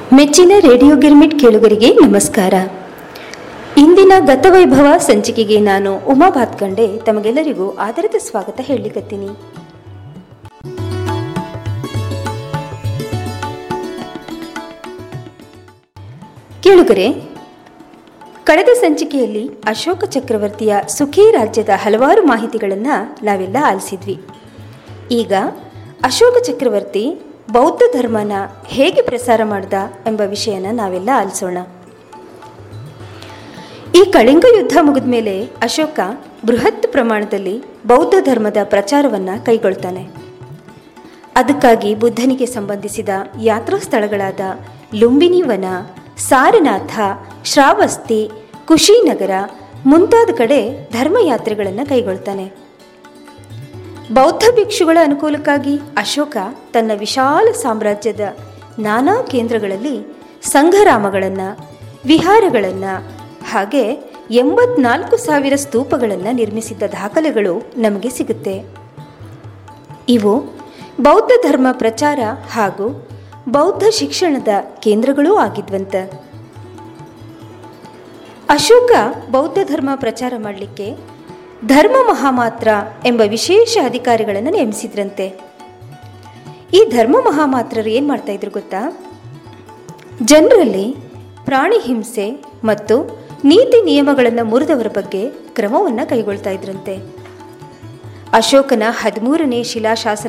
ಮೆಚ್ಚಿನ ರೇಡಿಯೋ ಗಿರ್ಮಿಟ್ ಕೇಳುಗರಿಗೆ ನಮಸ್ಕಾರ ಇಂದಿನ ಗತವೈಭವ ಸಂಚಿಕೆಗೆ ನಾನು ಉಮಾ ಭಾತ್ಕಂಡೆ ತಮಗೆಲ್ಲರಿಗೂ ಆದರದ ಸ್ವಾಗತ ಹೇಳಲಿಕತ್ತೀನಿ ಕೇಳುಗರೆ ಕಳೆದ ಸಂಚಿಕೆಯಲ್ಲಿ ಅಶೋಕ ಚಕ್ರವರ್ತಿಯ ಸುಖಿ ರಾಜ್ಯದ ಹಲವಾರು ಮಾಹಿತಿಗಳನ್ನು ನಾವೆಲ್ಲ ಆಲಿಸಿದ್ವಿ ಈಗ ಅಶೋಕ ಚಕ್ರವರ್ತಿ ಬೌದ್ಧ ಧರ್ಮನ ಹೇಗೆ ಪ್ರಸಾರ ಮಾಡ್ದ ಎಂಬ ವಿಷಯನ ನಾವೆಲ್ಲ ಆಲಿಸೋಣ ಈ ಕಳಿಂಗ ಯುದ್ಧ ಮುಗಿದ ಮೇಲೆ ಅಶೋಕ ಬೃಹತ್ ಪ್ರಮಾಣದಲ್ಲಿ ಬೌದ್ಧ ಧರ್ಮದ ಪ್ರಚಾರವನ್ನು ಕೈಗೊಳ್ತಾನೆ ಅದಕ್ಕಾಗಿ ಬುದ್ಧನಿಗೆ ಸಂಬಂಧಿಸಿದ ಯಾತ್ರಾ ಸ್ಥಳಗಳಾದ ಲುಂಬಿನಿ ವನ ಸಾರನಾಥ ಶ್ರಾವಸ್ತಿ ಕುಶಿನಗರ ಮುಂತಾದ ಕಡೆ ಧರ್ಮಯಾತ್ರೆಗಳನ್ನು ಕೈಗೊಳ್ತಾನೆ ಬೌದ್ಧ ಭಿಕ್ಷುಗಳ ಅನುಕೂಲಕ್ಕಾಗಿ ಅಶೋಕ ತನ್ನ ವಿಶಾಲ ಸಾಮ್ರಾಜ್ಯದ ನಾನಾ ಕೇಂದ್ರಗಳಲ್ಲಿ ಸಂಘರಾಮಗಳನ್ನು ವಿಹಾರಗಳನ್ನು ಹಾಗೆ ಎಂಬತ್ನಾಲ್ಕು ಸಾವಿರ ಸ್ತೂಪಗಳನ್ನು ನಿರ್ಮಿಸಿದ್ದ ದಾಖಲೆಗಳು ನಮಗೆ ಸಿಗುತ್ತೆ ಇವು ಬೌದ್ಧ ಧರ್ಮ ಪ್ರಚಾರ ಹಾಗೂ ಬೌದ್ಧ ಶಿಕ್ಷಣದ ಕೇಂದ್ರಗಳೂ ಆಗಿದ್ವಂತ ಅಶೋಕ ಬೌದ್ಧ ಧರ್ಮ ಪ್ರಚಾರ ಮಾಡಲಿಕ್ಕೆ ಧರ್ಮ ಮಹಾಮಾತ್ರ ಎಂಬ ವಿಶೇಷ ಅಧಿಕಾರಿಗಳನ್ನು ನೇಮಿಸಿದ್ರಂತೆ ಈ ಧರ್ಮ ಮಹಾಮಾತ್ರರು ಏನು ಮಾಡ್ತಾ ಇದ್ರು ಗೊತ್ತಾ ಜನರಲ್ಲಿ ಪ್ರಾಣಿ ಹಿಂಸೆ ಮತ್ತು ನೀತಿ ನಿಯಮಗಳನ್ನು ಮುರಿದವರ ಬಗ್ಗೆ ಕ್ರಮವನ್ನು ಕೈಗೊಳ್ತಾ ಇದ್ರಂತೆ ಅಶೋಕನ ಹದಿಮೂರನೇ ಶಿಲಾಶಾಸನ